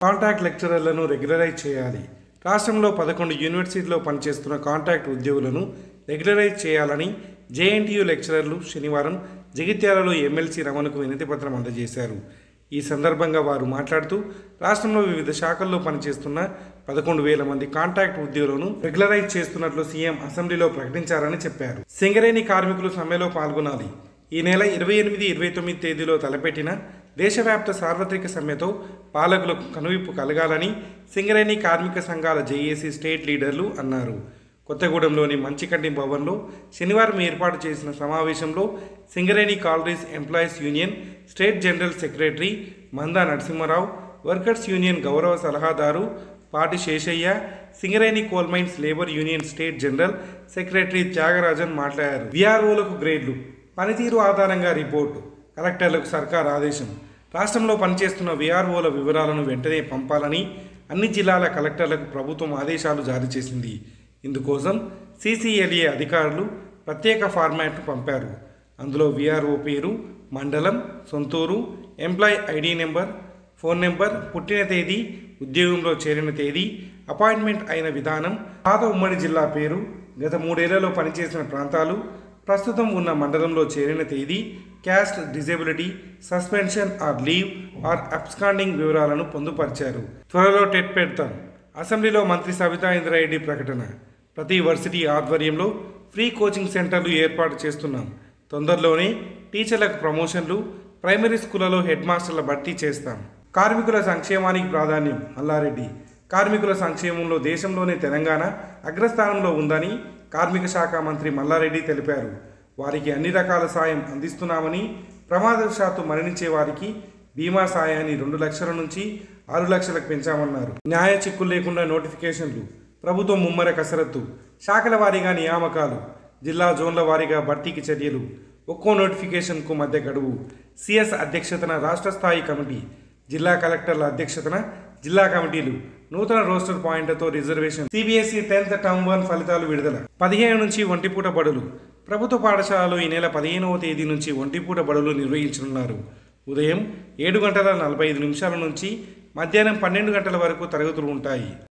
contract లెక్చరర్లను regularise చేయాలి రాష్ట్రంలో పదకొండు యూనివర్సిటీల్లో పనిచేస్తున్న కాంట్రాక్ట్ ఉద్యోగులను రెగ్యులరైజ్ చేయాలని జేఎన్టీయూ లెక్చరర్లు శనివారం జగిత్యాలలో ఎమ్మెల్సీ రమణకు వినతిపత్రం అందజేశారు ఈ సందర్భంగా వారు మాట్లాడుతూ రాష్ట్రంలో వివిధ శాఖల్లో పనిచేస్తున్న పదకొండు వేల మంది కాంట్రాక్ట్ ఉద్యోగులను రెగ్యులరైజ్ చేస్తున్నట్లు సీఎం అసెంబ్లీలో ప్రకటించారని చెప్పారు సింగరేణి కార్మికులు సమ్మెలో పాల్గొనాలి ఈ నెల ఇరవై ఎనిమిది ఇరవై తొమ్మిది తేదీలో తలపెట్టిన దేశవ్యాప్త సార్వత్రిక సమ్మెతో పాలకులకు కనువిప్పు కలగాలని సింగరేణి కార్మిక సంఘాల జేఏసీ స్టేట్ లీడర్లు అన్నారు కొత్తగూడెంలోని మంచికంటి భవన్లో శనివారం ఏర్పాటు చేసిన సమావేశంలో Singareni Collieries employees union state general secretary Manda Narasimha Rao workers union గౌరవ సలహాదారు Pati Seshaiah Singareni coal mines labour union state general secretary Thyagarajan మాట్లాడారు విఆర్ఓలకు గ్రేడ్లు పనితీరు ఆధారంగా రిపోర్టు కలెక్టర్లకు సర్కార్ ఆదేశం రాష్ట్రంలో పనిచేస్తున్న విఆర్ఓల వివరాలను వెంటనే పంపాలని అన్ని జిల్లాల కలెక్టర్లకు ప్రభుత్వం ఆదేశాలు జారీ చేసింది ఇందుకోసం సీసీఎల్ఏ అధికారులు ప్రత్యేక ఫార్మాట్ను పంపారు అందులో విఆర్ఓ పేరు మండలం సొంతూరు employee ID number phone number పుట్టిన తేదీ ఉద్యోగంలో చేరిన తేదీ అపాయింట్మెంట్ అయిన విధానం పాత ఉమ్మడి జిల్లా పేరు గత మూడేళ్లలో పనిచేసిన ప్రాంతాలు ప్రస్తుతం ఉన్న మండలంలో చేరిన తేదీ caste disability suspension or leave or absconding వివరాలను పొందుపరిచారు త్వరలో టెట్ పెడతాం అసెంబ్లీలో మంత్రి సవితా ఇంద్రారెడ్డి ప్రకటన ప్రతి వర్సిటీ ఆధ్వర్యంలో ఫ్రీ కోచింగ్ సెంటర్లు ఏర్పాటు చేస్తున్నాం తొందరలోనే టీచర్లకు ప్రమోషన్లు ప్రైమరీ స్కూళ్లలో హెడ్ మాస్టర్ల భర్తీ చేస్తాం కార్మికుల సంక్షేమానికి ప్రాధాన్యం మల్లారెడ్డి కార్మికుల సంక్షేమంలో దేశంలోనే తెలంగాణ అగ్రస్థానంలో ఉందని కార్మిక శాఖ మంత్రి మల్లారెడ్డి తెలిపారు వారికి అన్ని రకాల సాయం అందిస్తున్నామని ప్రమాదవశాత్తు మరణించే వారికి బీమా సాయాన్ని రెండు లక్షల నుంచి ఆరు లక్షలకు పెంచామన్నారు న్యాయ చిక్కులు లేకుండా నోటిఫికేషన్లు ప్రభుత్వం ముమ్మర కసరత్తు శాఖల వారీగా నియామకాలు జిల్లా జోన్ల వారీగా భర్తీకి చర్యలు ఒక్కో నోటిఫికేషన్కు మధ్య గడువు సిఎస్ అధ్యక్షతన రాష్ట్ర స్థాయి కమిటీ జిల్లా కలెక్టర్ల అధ్యక్షతన జిల్లా కమిటీలు నూతన రోస్టర్ పాయింట్లతో reservation CBSE tenth term one ఫలితాలు విడుదల పదిహేను నుంచి ఒంటిపూట బడులు ప్రభుత్వ పాఠశాలలో ఈ నెల పదిహేనవ తేదీ నుంచి ఒంటిపూట బడులు నిర్వహించనున్నారు ఉదయం ఏడు గంటల నలభై ఐదు నిమిషాల నుంచి మధ్యాహ్నం పన్నెండు గంటల వరకు తరగతులు ఉంటాయి